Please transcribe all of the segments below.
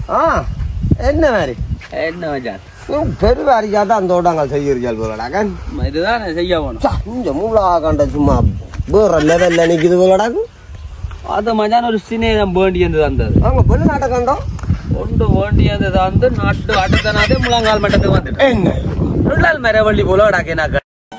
ஆ என்ன மாதிரி என்ன மச்சான் பெருவாரிக்கா தான் தோட்டங்கள் செய்கிறீர்கள் போலடாக்கன் இதுதான் செய்ய வேணும் இந்த மூலா கண்ட சும்மா வேற லெவல்ல நிக்குது போலடாக்கு அது மச்சான் ஒரு சிநேகம் வேண்டியது வந்தது அவங்க வெளிநாட்டை கண்டோம் ஒன்று வேண்டியது வந்து நாட்டு அடுத்தனாதே முழங்கால் மட்டத்துக்கு வந்துட்டு என்ன நுள்ளால் மரவள்ளி போல டாக்கினாக்க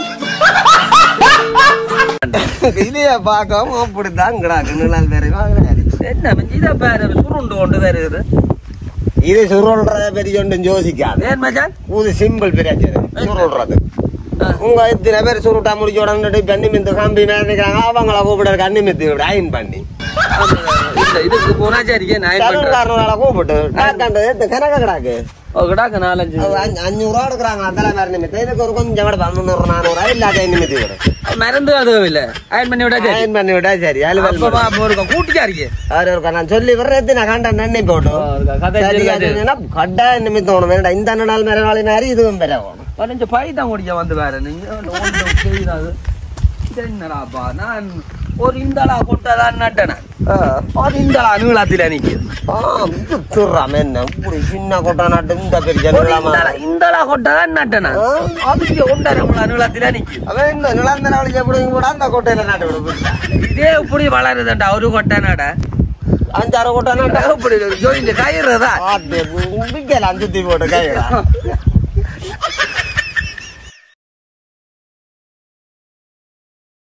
இதைய பார்க்காம அப்படித்தான் கிடாக்கு நிழல் வேற வாங்கினாரு என்ன மச்சி இதை பேரு சுருண்டு கொண்டு வருது இது சுருள்றத பெரிய ஒன்றும் யோசிக்காது ஏன் மச்சான் இது சிம்பிள் பிரச்சனை சுருள்றது உங்க இத்தனை பேர் சுருட்டா முடிச்ச உடனே பெண்ணி மித்து கம்பி மேல நிக்கிறாங்க அவங்கள கூப்பிடுற கண்ணி மித்து விட அயன் பண்ணி இல்ல இதுக்கு போனா சரிக்கே நான் பண்றேன் சருள்காரனால கூப்பிட்டு கண்டது கணக்க கிடாக்கு ஓ, கிடாக்கு நாலஞ்சு அது அஞ்சு- அஞ்சூறு ரூபா எடுக்கிறாங்க அதெல்லாம் வேற நிமித்தம் இதுக்கு ஒரு கொஞ்சம் கூட முந்நூறு நானூறு இல்லாத நிமித்தி விட மறந்து அதுவும் இல்ல அயன் பண்ணி விட்டா சரி அயன் பண்ணி விட்டா சரி அலுவல் அப்பமா ஒரு கூட்டிக்கா இருக்கே அவரு ஒரு நான் சொல்லி வர்றது நான் கண்ட நன்னி போட்டு கதை சரி சொல்லாது. அதுன்னா கட்டாய நிமித்தம் ஒண்ணு வேண்டாம் இந்த நாள் மேல நாளை மாதிரி இதுவும் பெற வேணும் பதினஞ்சு பைதான் குடிக்க வந்து வேற நீங்க ஒண்ணும் செய்யாது இது என்னடாப்பா நான் ஒரு இந்தளா கொட்டதான் நட்டேன் அது இந்தளா நீளத்துல நிக்குது ஆ, இது திருறாம என்ன இப்படி சின்ன கொட்டை நாட்டு இந்த பெரிய ஒரு நிலமா. இந்தளா இந்தளா கொட்டதான் நட்டேன் ஆ, அதுக்கு ஒன்றரை முழா நீளத்துல நிக்குது அவன் இந்த நிலந்த நாளைக்கு எப்படி கூட அந்த கொட்டையில நாட்டு விட போயிட்டா. இதே இப்படி வளருதுண்டா ஒரு கொட்டை நட அஞ்சாறு கொட்டை நாட்டு இப்படி ஜோயிண்ட் கயிறுதா ஆட்டு, விக்கலாம் சுத்தி போட்டு கையில